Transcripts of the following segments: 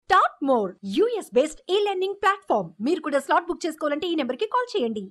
Top more US based e learning platform మీరు కూడా slot book చేసుకోవాలంటే ఈ నెంబర్కి కాల్ చేయండి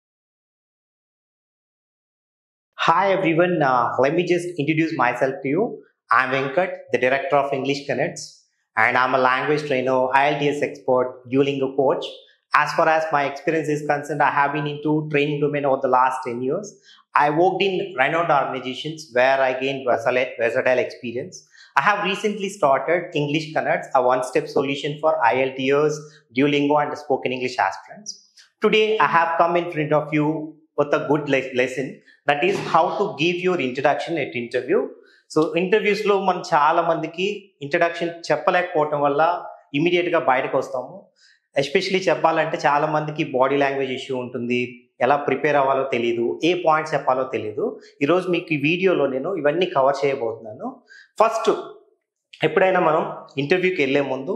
Hi everyone, uh, let me just introduce myself to you. I'm Venkat, the director of English Connects, and I'm a language trainer, IELTS expert, Duolingo coach. As far as my experience is concerned, I have been into training domain over the last 10 years. I worked in renowned organizations where I gained versatile, versatile experience. I have recently started English Connects, a one-step solution for IELTS, Duolingo, and spoken English aspirants. Today, I have come in front of you with a good le- lesson that is how to give your introduction at interview so ఇంటర్వ్యూస్లో మనం చాలా మందికి introduction చెప్పలేకపోవటం వల్ల ఇమీడియట్గా బయటకు వస్తాము especially చెప్పాలంటే చాలా మందికి బాడీ లాంగ్వేజ్ ఇష్యూ ఉంటుంది ఎలా ప్రిపేర్ అవ్వాలో తెలియదు ఏ పాయింట్స్ చెప్పాలో తెలియదు ఈరోజు మీకు ఈ వీడియోలో నేను ఇవన్నీ కవర్ చేయబోతున్నాను ఫస్ట్ ఎప్పుడైనా మనం ఇంటర్వ్యూకి వెళ్ళే ముందు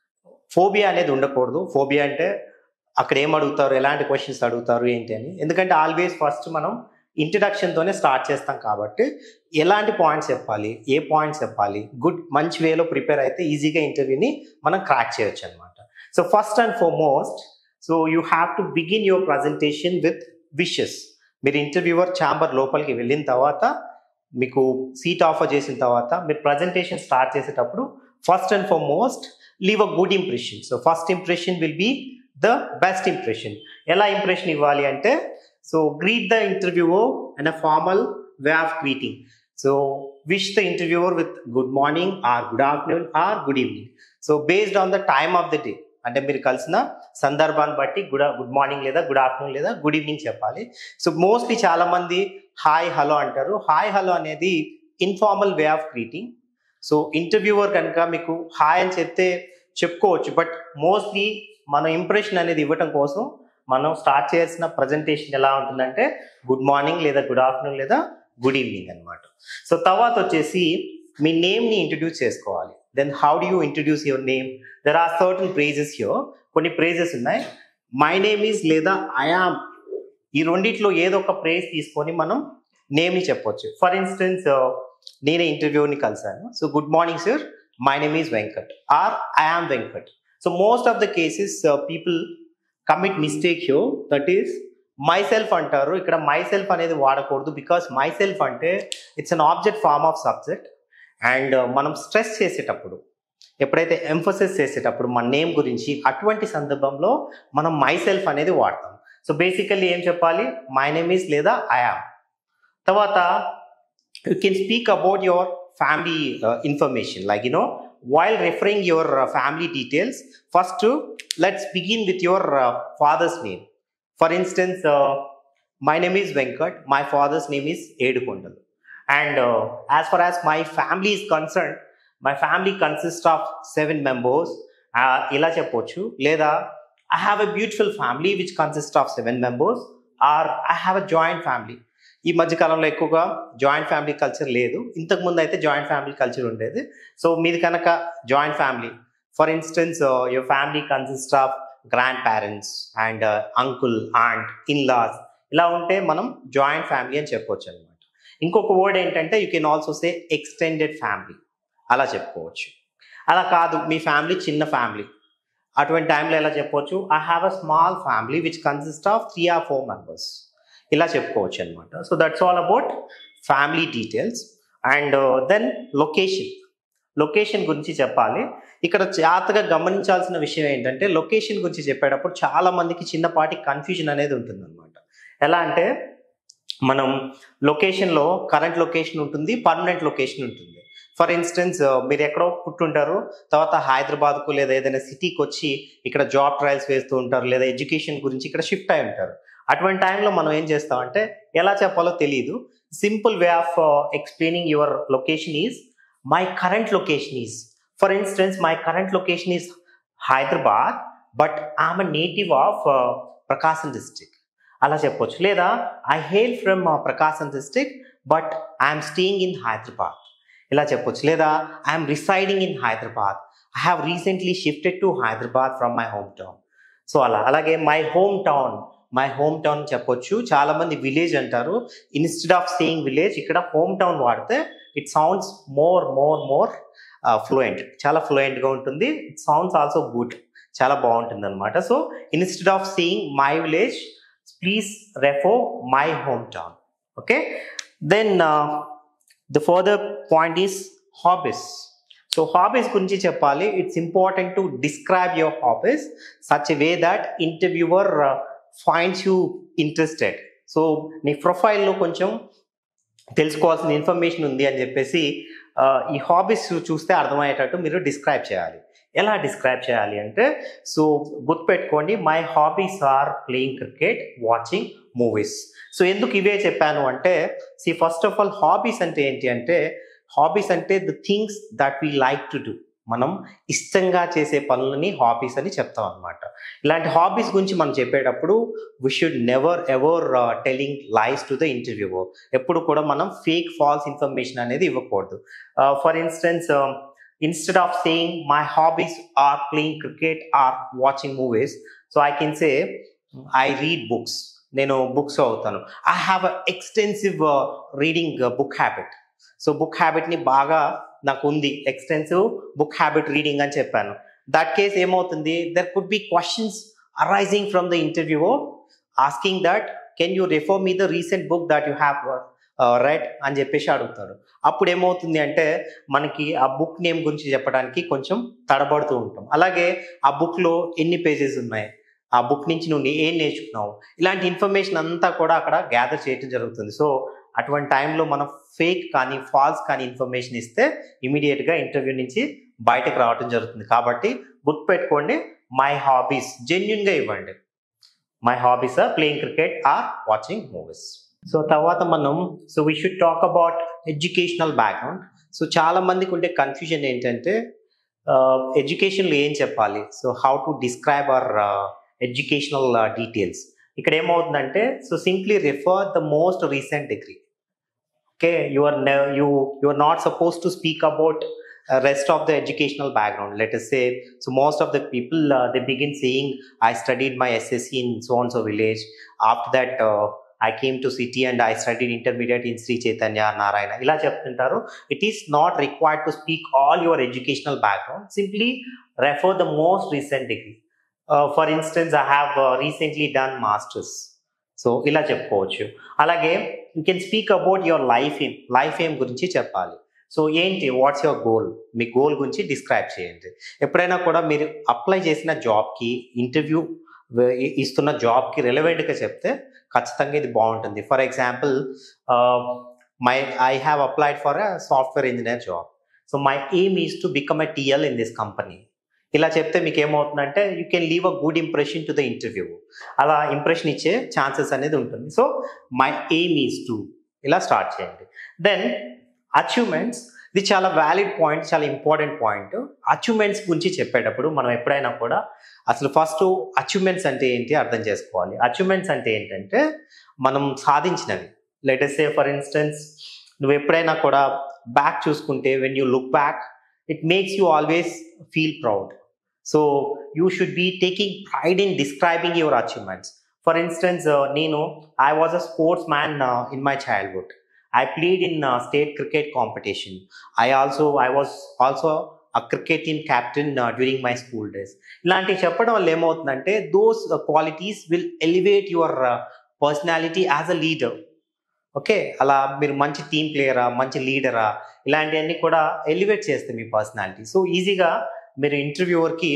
ఫోబియా అనేది ఉండకూడదు ఫోబియా అంటే అక్కడ ఏం అడుగుతారు ఎలాంటి క్వశ్చన్స్ అడుగుతారు ఏంటి అని ఎందుకంటే ఆల్వేస్ ఫస్ట్ మనం ఇంట్రడక్షన్తోనే స్టార్ట్ చేస్తాం కాబట్టి ఎలాంటి పాయింట్స్ చెప్పాలి ఏ పాయింట్స్ చెప్పాలి గుడ్ మంచి వేలో ప్రిపేర్ అయితే ఈజీగా ఇంటర్వ్యూని మనం క్రాక్ చేయొచ్చు అనమాట so first and foremost so you have to begin your presentation with wishes మీరు ఇంటర్వ్యూవర్ ఛాంబర్ లోపలికి వెళ్ళిన తర్వాత మీకు సీట్ ఆఫర్ చేసిన తర్వాత మీరు ప్రజెంటేషన్ స్టార్ట్ చేసేటప్పుడు first and foremost leave a good impression so first impression will be the best impression ఎలా ఇంప్రెషన్ ఇవ్వాలి అంటే so greet the interviewer in a formal way of greeting. So wish the interviewer with good morning or good afternoon or good evening. So based on the time of the day. అంటే మీరు కలిసిన సందర్భాన్ని బట్టి good good morning లేదా good afternoon లేదా good evening చెప్పాలి so mostly చాలా మంది హాయ్ హలో అంటారు హాయ్ హలో అనేది informal way of greeting so interviewer కనుక మీకు హాయ్ అని చెప్తే చెప్పుకోవచ్చు బట్ మోస్ట్లీ మన ఇంప్రెషన్ అనేది ఇవ్వటం కోసం మనం స్టార్ట్ చేయాల్సిన ప్రజెంటేషన్ ఎలా ఉంటుందంటే గుడ్ మార్నింగ్ లేదా గుడ్ ఆఫ్టర్నూన్ లేదా గుడ్ ఈవినింగ్ అనమాట సో తర్వాత వచ్చేసి మీ నేమ్ని ఇంట్రడ్యూస్ చేసుకోవాలి then how do you introduce your name there are certain phrases here కొన్ని ప్రైజెస్ ఉన్నాయి మై నేమ్ ఈజ్ లేదా ఐఆమ్ ఈ రెండిట్లో ఏదో ఒక ప్రైజ్ తీసుకొని మనం నేమ్ని చెప్పొచ్చు ఫర్ ఇన్స్టెన్స్ నేనే ఇంటర్వ్యూని కలిసాను so good morning sir my name is Venkat or I am Venkat so most of the cases people commit mistake హ్యూ దట్ ఈస్ మై సెల్ఫ్ అంటారు ఇక్కడ మై సెల్ఫ్ అనేది వాడకూడదు బికాస్ మై సెల్ఫ్ అంటే it's an object form of subject and మనం stress చేసేటప్పుడు ఎప్పుడైతే emphasis చేసేటప్పుడు మన నేమ్ గురించి అటువంటి సందర్భంలో మనం మై సెల్ఫ్ అనేది వాడతాం సో బేసికల్లీ ఏం చెప్పాలి మై నేమ్ ఈస్ లేదా ఐఆమ్ తర్వాత you can speak about your family information like you know while referring your uh, family details first uh, let's begin with your uh, father's name for instance uh, my name is venkat my father's name is edukondal and uh, as far as my family is concerned my family consists of seven members uh, ఇలా చెప్పొచ్చు లేదా I have a beautiful family which consist of seven members or I have a joint family ఈ మధ్య కాలంలో ఎక్కువగా joint family culture లేదు ఇంతకు ముందు అయితే జాయింట్ ఫ్యామిలీ కల్చర్ ఉండేది సో మీది కనుక joint family for instance your family consist of grand parents and uncle aunt in-laws ఇలా ఉంటే మనం జాయింట్ ఫ్యామిలీ అని చెప్పొచ్చు అనమాట ఇంకొక వర్డ్ ఏంటంటే you can also say extended family అలా చెప్పుకోవచ్చు అలా కాదు మీ ఫ్యామిలీ చిన్న ఫ్యామిలీ అటువంటి టైంలో ఎలా చెప్పొచ్చు I have a small family which consist of three or four members ఇలా చెప్పుకోవచ్చు అనమాట so that's all about family details and then location location గురించి చెప్పాలి ఇక్కడ జాగ్రత్తగా గమనించాల్సిన విషయం ఏంటంటే లొకేషన్ గురించి చెప్పేటప్పుడు చాలా మందికి చిన్నపాటి కన్ఫ్యూజన్ అనేది ఉంటుంది అనమాట ఎలా అంటే మనం లొకేషన్లో కరెంట్ లొకేషన్ ఉంటుంది పర్మనెంట్ లొకేషన్ ఉంటుంది ఫర్ ఇన్స్టెన్స్ మీరు ఎక్కడో పుట్టుంటారు తర్వాత హైదరాబాద్కు లేదా ఏదైనా సిటీకి వచ్చి ఇక్కడ జాబ్ ట్రయల్స్ వేస్తూ ఉంటారు లేదా ఎడ్యుకేషన్ గురించి ఇక్కడ షిఫ్ట్ అయి ఉంటారు అటువంటి టైంలో మనం ఏం చేస్తామంటే ఎలా చెప్పాలో తెలియదు simple way of explaining your location is my current location is for instance my current location is Hyderabad but I'm a native of Prakasam district అలా చెప్పొచ్చు లేదా I hail from Prakasam district but I'm staying in Hyderabad ఇలా చెప్పొచ్చు లేదా I'm residing in Hyderabad I have recently shifted to Hyderabad from my home town so అలా అలాగే my home town my home town చెప్పొచ్చు చాలా మంది విలేజ్ అంటారు ఇన్స్టెడ్ ఆఫ్ సేయింగ్ విలేజ్ ఇక్కడ హోమ్ టౌన్ వాడితే it sounds more more more fluent చాలా ఫ్లూయెంట్గా ఉంటుంది ఇట్ సౌండ్స్ ఆల్సో గుడ్ చాలా బాగుంటుంది అనమాట so instead of seeing my village please refer my home town okay then the further point is hobbies so hobbies గురించి చెప్పాలి it's important to describe your hobbies such way that interviewer finds you interested so నీ ప్రొఫైల్లో కొంచెం తెలుసుకోవాల్సిన information ఉంది అని చెప్పేసి ఆ, ఈ హాబీస్ చూస్తే అర్థమయ్యేటట్టు మీరు డిస్క్రైబ్ చేయాలి ఎలా డిస్క్రైబ్ చేయాలి అంటే సో గుర్తుపెట్టుకోండి my hobbies are playing cricket watching movies so ఎందుకు ఇవే చెప్పాను అంటే see first of all hobbies అంటే ఏంటి అంటే హాబీస్ అంటే the things that we like to do మనం ఇష్టంగా చేసే పనులని హాబీస్ అని చెప్తాం అనమాట ఇలాంటి హాబీస్ గురించి మనం చెప్పేటప్పుడు we should never ever telling lies to the interviewer ఎప్పుడు కూడా మనం ఫేక్ ఫాల్స్ ఇన్ఫర్మేషన్ అనేది ఇవ్వకూడదు for instance instead of saying my hobbies are playing cricket or watching movies so I can say I read books నేను books అవుతాను I have a extensive reading book habit so book హ్యాబిట్ని బాగా నాకు ఉంది extensive book habit reading అని చెప్పాను that case ఏమవుతుంది there could be questions arising from the interview asking that can you refer me the recent book that you have read అని చెప్పేసి అడుగుతాడు అప్పుడు ఏమవుతుంది అంటే మనకి ఆ బుక్ నేమ్ గురించి చెప్పడానికి కొంచెం తడబడుతూ ఉంటాం అలాగే ఆ బుక్లో ఎన్ని పేజెస్ ఉన్నాయి ఆ బుక్ నుంచి నువ్వు ఏం నేర్చుకున్నావు ఇలాంటి ఇన్ఫర్మేషన్ అంతా కూడా అక్కడ గ్యాదర్ చేయడం జరుగుతుంది సో అటువంటి టైంలో మనం ఫేక్ కానీ ఫాల్స్ కానీ ఇన్ఫర్మేషన్ ఇస్తే ఇమీడియట్గా ఇంటర్వ్యూ నుంచి బయటకు రావడం జరుగుతుంది కాబట్టి గుర్తుపెట్టుకోండి మై హాబీస్ జెన్యున్గా ఇవ్వండి my hobbies are playing cricket or watching movies so తర్వాత మనం so we should talk about educational background so చాలా మందికి ఉండే కన్ఫ్యూజన్ ఏంటంటే ఎడ్యుకేషన్లో ఏం చెప్పాలి so how to describe our educational details ఇక్కడ ఏమవుతుందంటే so simply refer the most recent degree okay you are you you are not suppose to speak about rest of the educational background let us say so most of the people uh, they begin saying i studied my ssc in so and so village after that uh, i came to city and i studied intermediate in sri chaitanya narayana ila చెప్తుంటారు it is not required to speak all your educational background simply refer the most recent degree uh, for instance i have uh, recently done masters so ఇలా చెప్పుకోవచ్చు అలాగే you can speak about your life ఏం life ఏం గురించి చెప్పాలి so ఏంటి what's your goal మీ goal గురించి డిస్క్రైబ్ చేయండి ఎప్పుడైనా కూడా మీరు అప్లై చేసిన జాబ్కి ఇంటర్వ్యూ ఇస్తున్న జాబ్కి రెలవెంట్గా చెప్తే ఖచ్చితంగా ఇది బాగుంటుంది for example my I have applied for a software engineer job so my aim is to become a TL in this company ఇలా చెప్తే మీకు ఏమవుతుందంటే you can leave a good impression to the interview అలా impression ఇచ్చే chances అనేది ఉంటుంది so my aim is to ఇలా start చేయండి దెన్ అచీవ్మెంట్స్ ఇది చాలా వ్యాలిడ్ పాయింట్ చాలా ఇంపార్టెంట్ పాయింట్ అచీవ్మెంట్స్ గురించి చెప్పేటప్పుడు మనం ఎప్పుడైనా కూడా అసలు ఫస్ట్ అచీవ్మెంట్స్ అంటే ఏంటి అర్థం చేసుకోవాలి అచీవ్మెంట్స్ అంటే ఏంటంటే మనం సాధించినవి లెటెస్ట్ సే ఫర్ ఇన్స్టెన్స్ నువ్వు ఎప్పుడైనా కూడా బ్యాక్ చూసుకుంటే when you look back it makes you always feel proud so you should be taking pride in describing your achievements for instance నేను I was a sportsman in my childhood I played in uh, state cricket competition. I also I was also a cricket team captain uh, during my school days. ఇలాంటివి చెప్పడం వల్ల ఏమవుతుందంటే those qualities will elevate your personality as a leader okay అలా మీరు మంచి team ప్లేయరా మంచి లీడరా ఇలాంటివన్నీ కూడా ఎలివేట్ చేస్తాయి మీ పర్సనాలిటీ సో ఈజీగా మీరు ఇంటర్వ్యూవర్కి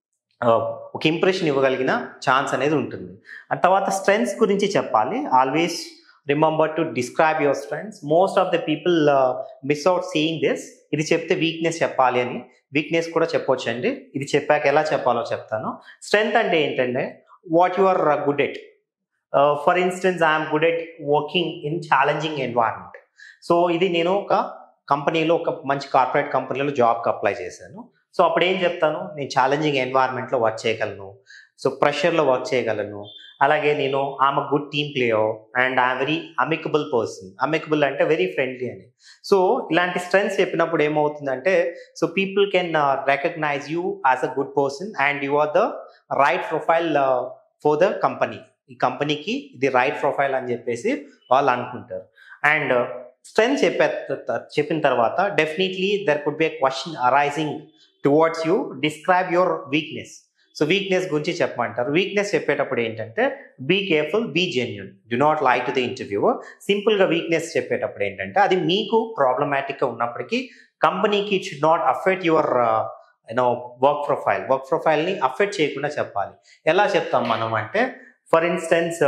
ఒక ఇంప్రెషన్ ఇవ్వగలిగిన ఛాన్స్ అనేది ఉంటుంది ఆ తర్వాత స్ట్రెంగ్స్ గురించి చెప్పాలి always remember to describe your strengths most of the people miss out seeing this ఇది చెప్తే వీక్నెస్ చెప్పాలి అని వీక్నెస్ కూడా చెప్పొచ్చు అండి ఇది చెప్పాక ఎలా చెప్పాలో చెప్తాను స్ట్రెంగ్త్ అంటే ఏంటంటే what you are good at for instance I'm good at working in challenging environment so ఇది నేను ఒక కంపెనీలో ఒక మంచి కార్పొరేట్ కంపెనీలో జాబ్కి అప్లై చేశాను సో అప్పుడు ఏం చెప్తాను నేను ఛాలెంజింగ్ ఎన్వైరన్మెంట్లో వర్క్ చేయగలను సో ప్రెషర్లో వర్క్ చేయగలను అలాగే నేను ఆమె good team player and I'm very amicable person amicable అంటే వెరీ ఫ్రెండ్లీ అని సో ఇలాంటి స్ట్రెంగ్స్ చెప్పినప్పుడు ఏమవుతుందంటే so people can recognize you as a good person and you are the right profile for the company ఈ కంపెనీకి ఇది right profile అని చెప్పేసి వాళ్ళు అనుకుంటారు అండ్ స్ట్రెంగ్త్ చెప్పే చెప్పిన తర్వాత definitely there could be a question arising towards you describe your weakness so weakness గురించి చెప్పమంటారు వీక్నెస్ చెప్పేటప్పుడు ఏంటంటే be careful be genuine do not like to the interview సింపుల్గా వీక్నెస్ చెప్పేటప్పుడు ఏంటంటే అది మీకు ప్రాబ్లమాటిక్గా ఉన్నప్పటికీ కంపెనీకి it should not affect your you know work profile work ప్రొఫైల్ని అఫెక్ట్ చేయకుండా చెప్పాలి ఎలా చెప్తాం మనం అంటే for instance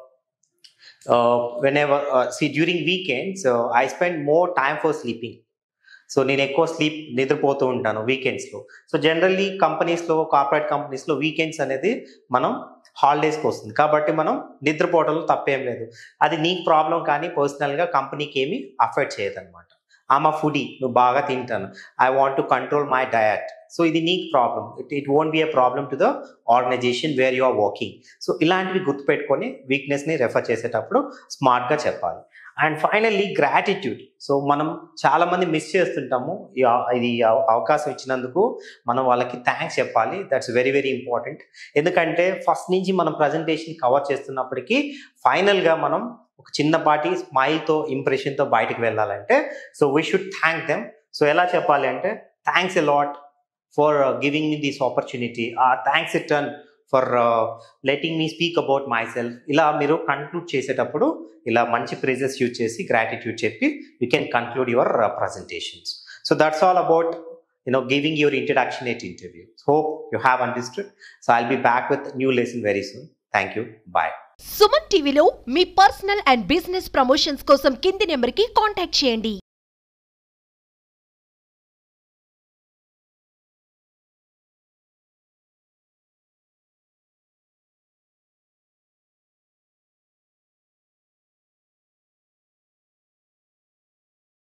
whenever see during weekends I spend more time for sleeping so నేను ఎక్కువ స్లీప్ నిద్రపోతూ ఉంటాను వీకెండ్స్లో సో జనరల్లీ కంపెనీస్లో కార్పొరేట్ కంపెనీస్లో వీకెండ్స్ అనేది మనం హాలిడేస్కి వస్తుంది కాబట్టి మనం నిద్రపోవడంలో తప్పేం లేదు అది నీకు ప్రాబ్లం కానీ పర్సనల్గా కంపెనీకి ఏమి అఫెక్ట్ చేయదు అనమాట ఆమె ఫుడీ నువ్వు బాగా తింటాను I want to control my diet so ఇది నీకు problem it it won't be a problem to the organization where you are working so ఇలాంటివి గుర్తుపెట్టుకొని వీక్నెస్ని రెఫర్ చేసేటప్పుడు స్మార్ట్గా చెప్పాలి అండ్ ఫైనల్లీ గ్రాటిట్యూడ్ సో మనం చాలామంది మిస్ చేస్తుంటాము ఈ అవ- ఇది అవ- అవకాశం ఇచ్చినందుకు మనం వాళ్ళకి థ్యాంక్స్ చెప్పాలి దట్స్ వెరీ వెరీ ఇంపార్టెంట్ ఎందుకంటే ఫస్ట్ నుంచి మనం ప్రజెంటేషన్ కవర్ చేస్తున్నప్పటికీ ఫైనల్గా మనం ఒక చిన్నపాటి స్మైల్తో ఇంప్రెషన్తో బయటకు వెళ్ళాలంటే so we should thank them so ఎలా చెప్పాలి అంటే thanks a lot for giving me this opportunity ah thanks return for letting me speak about myself ఇలా మీరు కన్క్లూడ్ చేసేటప్పుడు ఇలా మంచి ప్రైజెస్ యూజ్ చేసి గ్రాటిట్యూడ్ చెప్పి you can conclude your presentations so that's all about you know giving your introduction at interview hope you have understood so i'll be back with new lesson very soon thank you bye Suman టీవీలో మీ personal and business promotions కోసం కింది నెంబర్కి contact చేయండి